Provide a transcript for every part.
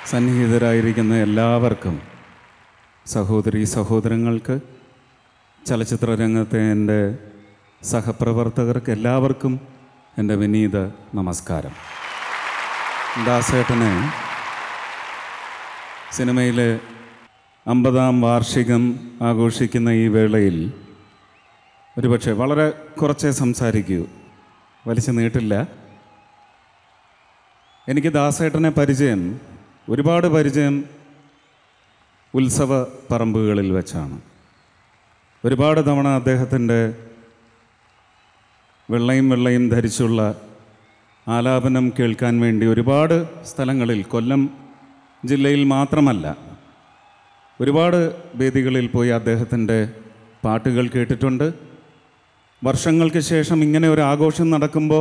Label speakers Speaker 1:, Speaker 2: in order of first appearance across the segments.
Speaker 1: സന്നിഹിതരായിരിക്കുന്ന എല്ലാവർക്കും സഹോദരി സഹോദരങ്ങൾക്ക് ചലച്ചിത്ര രംഗത്തെ എൻ്റെ സഹപ്രവർത്തകർക്ക് എല്ലാവർക്കും എൻ്റെ വിനീത നമസ്കാരം ദാസേട്ടനെ സിനിമയിലെ അമ്പതാം വാർഷികം ആഘോഷിക്കുന്ന ഈ വേളയിൽ ഒരുപക്ഷെ വളരെ കുറച്ചേ സംസാരിക്കൂ വലിച്ചു നീട്ടില്ല എനിക്ക് ദാസേട്ടനെ പരിചയം ഒരുപാട് പരിചയം ഉത്സവ പറമ്പുകളിൽ വെച്ചാണ് ഒരുപാട് തവണ അദ്ദേഹത്തിൻ്റെ വെള്ളയും വെള്ളയും ധരിച്ചുള്ള ആലാപനം കേൾക്കാൻ വേണ്ടി ഒരുപാട് സ്ഥലങ്ങളിൽ കൊല്ലം ജില്ലയിൽ മാത്രമല്ല ഒരുപാട് വേദികളിൽ പോയി അദ്ദേഹത്തിൻ്റെ പാട്ടുകൾ കേട്ടിട്ടുണ്ട് വർഷങ്ങൾക്ക് ശേഷം ഇങ്ങനെ ഒരു ആഘോഷം നടക്കുമ്പോൾ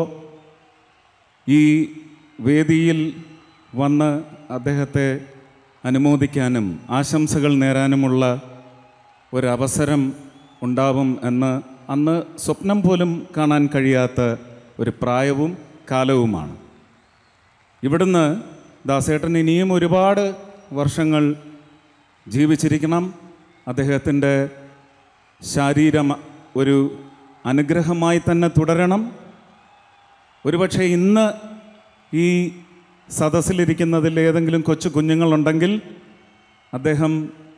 Speaker 1: ഈ വേദിയിൽ വന്ന് അദ്ദേഹത്തെ അനുമോദിക്കാനും ആശംസകൾ നേരാനുമുള്ള ഒരവസരം ഉണ്ടാവും എന്ന് അന്ന് സ്വപ്നം പോലും കാണാൻ കഴിയാത്ത ഒരു പ്രായവും കാലവുമാണ് ഇവിടുന്ന് ദാസേട്ടൻ ഇനിയും ഒരുപാട് വർഷങ്ങൾ ജീവിച്ചിരിക്കണം അദ്ദേഹത്തിൻ്റെ ശാരീരം ഒരു അനുഗ്രഹമായി തന്നെ തുടരണം ഒരുപക്ഷെ ഇന്ന് ഈ സദസ്സിലിരിക്കുന്നതിൽ ഏതെങ്കിലും കൊച്ചു കുഞ്ഞുങ്ങളുണ്ടെങ്കിൽ അദ്ദേഹം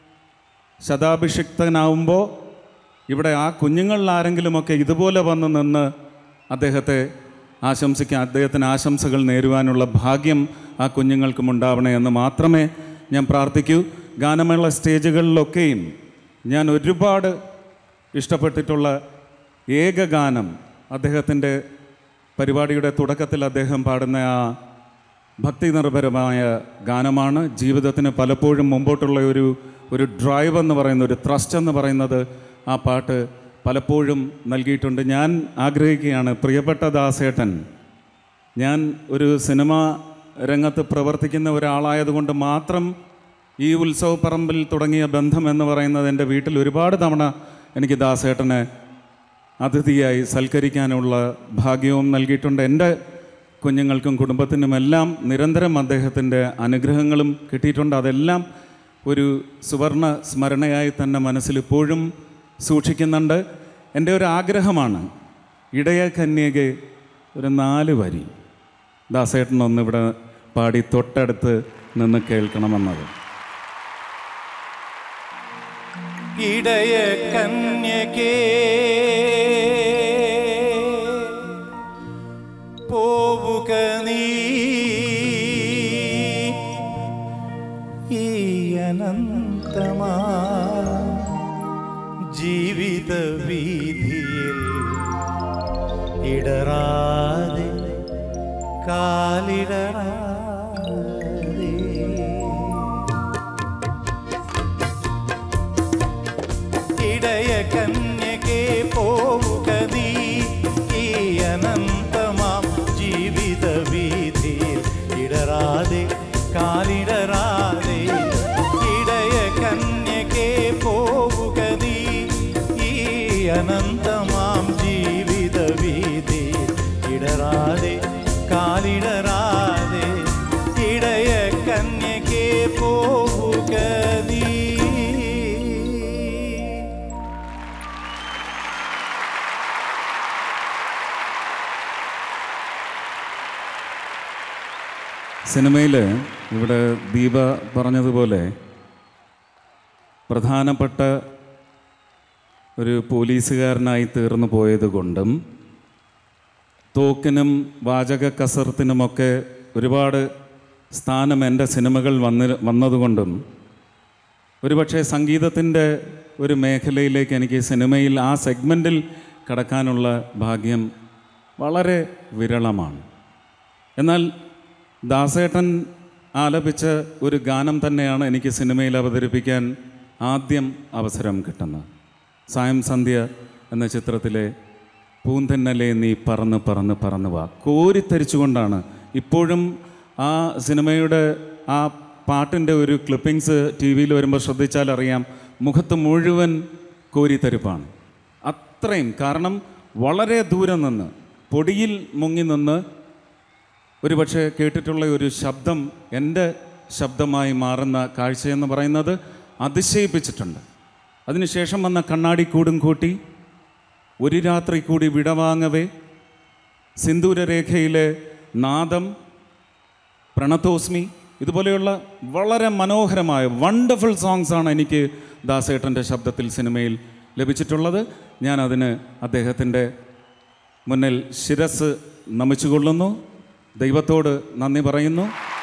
Speaker 1: ശതാഭിഷിക്തനാവുമ്പോൾ ഇവിടെ ആ കുഞ്ഞുങ്ങളിൽ ആരെങ്കിലുമൊക്കെ ഇതുപോലെ വന്ന് നിന്ന് അദ്ദേഹത്തെ ആശംസിക്കാൻ അദ്ദേഹത്തിന് ആശംസകൾ നേരുവാനുള്ള ഭാഗ്യം ആ കുഞ്ഞുങ്ങൾക്കും ഉണ്ടാവണേ എന്ന് മാത്രമേ ഞാൻ പ്രാർത്ഥിക്കൂ ഗാനമേള സ്റ്റേജുകളിലൊക്കെയും ഞാൻ ഒരുപാട് ഇഷ്ടപ്പെട്ടിട്ടുള്ള ഏക ഗാനം അദ്ദേഹത്തിൻ്റെ പരിപാടിയുടെ തുടക്കത്തിൽ അദ്ദേഹം പാടുന്ന ആ ഭക്തി നിർഭരമായ ഗാനമാണ് ജീവിതത്തിന് പലപ്പോഴും മുമ്പോട്ടുള്ള ഒരു ഒരു ഡ്രൈവ് എന്ന് പറയുന്ന ഒരു ത്രസ്റ്റ് എന്ന് പറയുന്നത് ആ പാട്ട് പലപ്പോഴും നൽകിയിട്ടുണ്ട് ഞാൻ ആഗ്രഹിക്കുകയാണ് പ്രിയപ്പെട്ട ദാസേട്ടൻ ഞാൻ ഒരു സിനിമ രംഗത്ത് പ്രവർത്തിക്കുന്ന ഒരാളായതുകൊണ്ട് മാത്രം ഈ ഉത്സവപ്പറമ്പിൽ തുടങ്ങിയ ബന്ധം എന്ന് പറയുന്നത് എൻ്റെ വീട്ടിൽ ഒരുപാട് തവണ എനിക്ക് ദാസേട്ടനെ അതിഥിയായി സൽക്കരിക്കാനുള്ള ഭാഗ്യവും നൽകിയിട്ടുണ്ട് എൻ്റെ കുഞ്ഞുങ്ങൾക്കും കുടുംബത്തിനുമെല്ലാം നിരന്തരം അദ്ദേഹത്തിൻ്റെ അനുഗ്രഹങ്ങളും കിട്ടിയിട്ടുണ്ട് അതെല്ലാം ഒരു സുവർണ സ്മരണയായി തന്നെ മനസ്സിൽ ഇപ്പോഴും സൂക്ഷിക്കുന്നുണ്ട് എൻ്റെ ഒരു ആഗ്രഹമാണ് ഇടയ കന്യകെ ഒരു നാല് വരി ദാസേട്ടനൊന്ന് ഇവിടെ പാടി തൊട്ടടുത്ത് നിന്ന് കേൾക്കണമെന്നത്
Speaker 2: ഇടയ കന്യകേ പോവുക നീ ഈ അനന്തമാ ജീവിത വീതിയിൽ ഇടറാതെ കാലിടറാതെ ഇടയ കന്യകെ പോവുക നീ ഈ അനന്തമാം ജീവിത വീതിയിൽ ഇടറാതെ കാലിടറാതെ ഇടയ കന്യകെ പോവുക നീ ഈ അനന്തമാം ജീവിത വീതിയിൽ ഇടറാതെ കാലിടറാതെ ഇടയ കന്യകെ പോവുക നീ
Speaker 1: സിനിമയിൽ ഇവിടെ ദീപ പറഞ്ഞതുപോലെ പ്രധാനപ്പെട്ട ഒരു പോലീസുകാരനായി തീർന്നു പോയത് കൊണ്ടും തോക്കിനും വാചക കസർത്തിനുമൊക്കെ ഒരുപാട് സ്ഥാനം എൻ്റെ സിനിമകൾ വന്ന് വന്നതുകൊണ്ടും ഒരുപക്ഷെ സംഗീതത്തിൻ്റെ ഒരു മേഖലയിലേക്ക് എനിക്ക് സിനിമയിൽ ആ സെഗ്മെൻറ്റിൽ കടക്കാനുള്ള ഭാഗ്യം വളരെ വിരളമാണ് എന്നാൽ ദാസേട്ടൻ ആലപിച്ച ഒരു ഗാനം തന്നെയാണ് എനിക്ക് സിനിമയിൽ അവതരിപ്പിക്കാൻ ആദ്യം അവസരം കിട്ടുന്നത് സായം സന്ധ്യ എന്ന ചിത്രത്തിലെ പൂന്തന്നലെ നീ പറന്ന് പറന്ന് പറന്ന് വാ കോരിത്തരിച്ചുകൊണ്ടാണ് ഇപ്പോഴും ആ സിനിമയുടെ ആ പാട്ടിൻ്റെ ഒരു ക്ലിപ്പിങ്സ് ടി വിയിൽ വരുമ്പോൾ ശ്രദ്ധിച്ചാൽ അറിയാം മുഖത്ത് മുഴുവൻ കോരിത്തരിപ്പാണ് അത്രയും കാരണം വളരെ ദൂരെ നിന്ന് പൊടിയിൽ മുങ്ങി നിന്ന് ഒരുപക്ഷെ കേട്ടിട്ടുള്ള ഒരു ശബ്ദം എൻ്റെ ശബ്ദമായി മാറുന്ന കാഴ്ചയെന്ന് പറയുന്നത് അതിശയിപ്പിച്ചിട്ടുണ്ട് അതിനുശേഷം വന്ന കണ്ണാടിക്കൂടും കൂട്ടി ഒരു രാത്രി കൂടി വിടവാങ്ങവേ സിന്ദൂരരേഖയിലെ നാദം പ്രണതോസ്മി ഇതുപോലെയുള്ള വളരെ മനോഹരമായ വണ്ടർഫുൾ സോങ്സാണ് എനിക്ക് ദാസേട്ടൻ്റെ ശബ്ദത്തിൽ സിനിമയിൽ ലഭിച്ചിട്ടുള്ളത് ഞാൻ അതിന് അദ്ദേഹത്തിൻ്റെ മുന്നിൽ ശിരസ് നമിച്ചുകൊള്ളുന്നു ദൈവത്തോട് നന്ദി പറയുന്നു